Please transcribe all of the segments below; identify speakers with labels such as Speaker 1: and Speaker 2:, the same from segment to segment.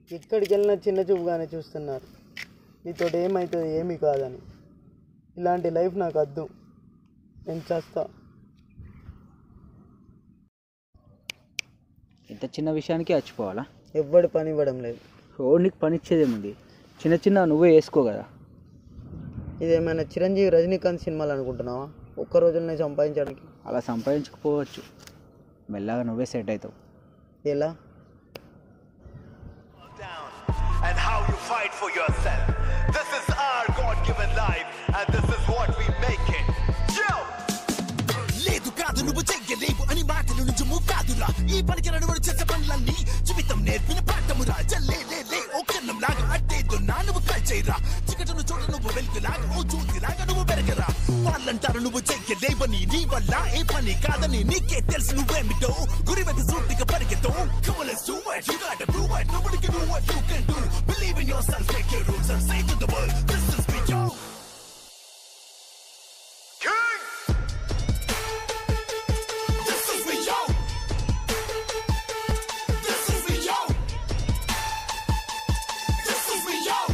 Speaker 1: ఎక్కడికి వెళ్ళినా చిన్న చూపుగానే చూస్తున్నారు నీతో ఏమవుతుంది ఏమీ కాదని ఇలాంటి లైఫ్ నాకు వద్దు నేను చేస్తా
Speaker 2: ఇంత చిన్న విషయానికి చచ్చిపోవాలా
Speaker 1: ఎవ్వడు పని ఇవ్వడం లేదు
Speaker 2: ఓ నీకు పని ఇచ్చేదేముంది చిన్న చిన్న నువ్వే వేసుకో కదా
Speaker 1: ఇదేమైనా చిరంజీవి రజనీకాంత్ సినిమాలు అనుకుంటున్నావా ఒక్క రోజులనే సంపాదించడానికి
Speaker 2: అలా సంపాదించకపోవచ్చు మెల్లగా నువ్వే సెట్ అవుతావు
Speaker 1: ఎలా
Speaker 3: and how you fight for yourself. This is our God given life, and this is what we make it. Yo!
Speaker 4: లేదు కాదు నువ్వు చెయ్యలేవు అని మాటలు నిజము కాదురా ఈ పనికి నడువడు చేసే పనులన్నీ జీవితం నేర్పిన పాఠమురా జల్లే లే లే ఓ కన్నం లాగా అట్టేదు నా నువ్వు కాల్చేయరా చికటను చోట నువ్వు వెలుగులాగా ఓ జ్యోతిలాగా నువ్వు పెరగరా వాళ్ళంటారు నువ్వు చెయ్యలేవని నీ వల్ల ఏ పని కాదని నీకే తెలుసు నువ్వేమిటో గురి వెతి సూటిగా పరిగెతో Come on, let's do it. You gotta prove it. Nobody can do what you can do. Believe in yourself, make your rules, and say to the world, this is me, yo.
Speaker 3: King!
Speaker 4: This is me, yo. This is me, yo. This is me, yo.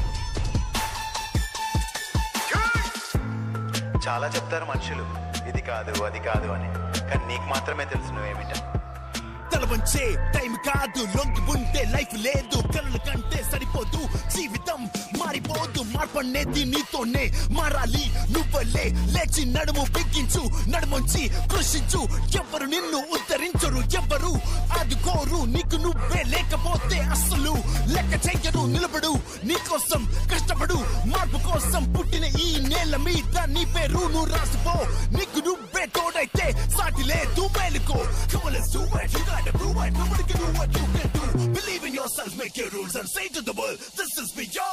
Speaker 3: చాలా చెప్తారు మనుషులు ఇది కాదు అది కాదు అని కానీ నీకు మాత్రమే తెలుసు నువ్వేమిట
Speaker 4: తలవంచే టైం కాదు లొంగి ఉంటే లైఫ్ లేదు కళ్ళు కంటే సరిపోదు జీవితం మారిపోదు మార్పనేది నీతోనే మారాలి నువ్వలే లేచి నడుము బిగించు నడుముంచి కృషించు ఎవరు నిన్ను ఉద్ధరించరు ఎవరు ఆదుకోరు నీకు నువ్వే లేకపోతే అస్సలు లెక్క చెయ్యరు నిలబడు నీకోసం కష్టపడు మార్పు కోసం పుట్టిన ఈ నేల మీద నీ పేరు నువ్వు రాసిపో నీకు నువ్వే తోడైతే సాటి లేదు మేలుకో Come on, let's do it. You gotta prove it. Nobody can do what you can do. Believe in yourself, make your rules, and say to the world, this is me, yo.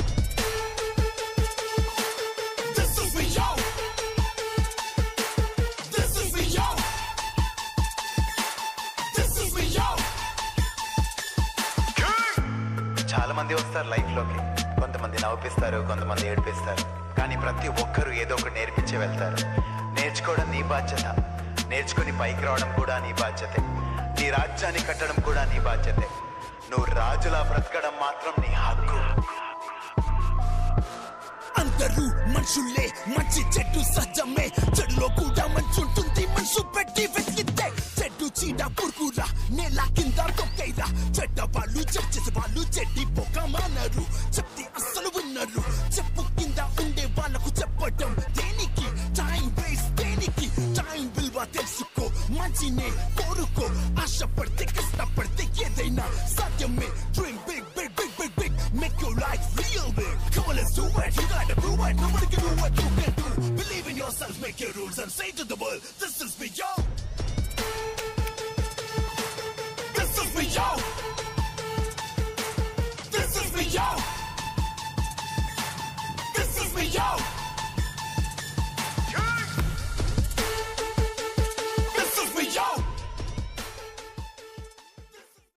Speaker 4: This is me, yo. This is me, yo. This is me, yo.
Speaker 3: చాలా మంది వస్తారు life లోకి కొంతమంది నవ్విస్తారు కొంతమంది ఏడిపిస్తారు కానీ ప్రతి ఒక్కరూ ఏదో ఒకటి నేర్పించే వెళ్తారు నేర్చుకోవడం నీ బాధ్యత నేర్చుకుని పైకి రావడం కూడా నీ బాధ్యతే నీ రాజ్యాన్ని కట్టడం కూడా నీ బాధ్యతే నువ్వు రాజులా బ్రతకడం మాత్రం నీ హక్కు
Speaker 4: అందరూ మనుషులే మంచి చెట్టు సహజమే చెడులో కూడా మంచుంటుంది మనసు పెట్టి వెతికితే చెట్టు చీడ పురుగురా నేల కింద తొక్కైరా చెడ్డ వాళ్ళు చర్చేసే వాళ్ళు చెడ్డి పొగ మానరు చెప్తే అస్సలు విన్నరు చెప్పు కింద ఉండే వాళ్ళకు చెప్పటం దేనికి టైం వేస్ట్ దేనికి టైం విలువ తెలుసుకో మంచినే కోరుకో ఆశపడితే కష్టపడితే ఏదైనా సాధ్యమే dream big big big big big make your life real big come on let's do it you gotta prove it nobody can do what you can do believe in yourself make your rules and say to the world this is me yo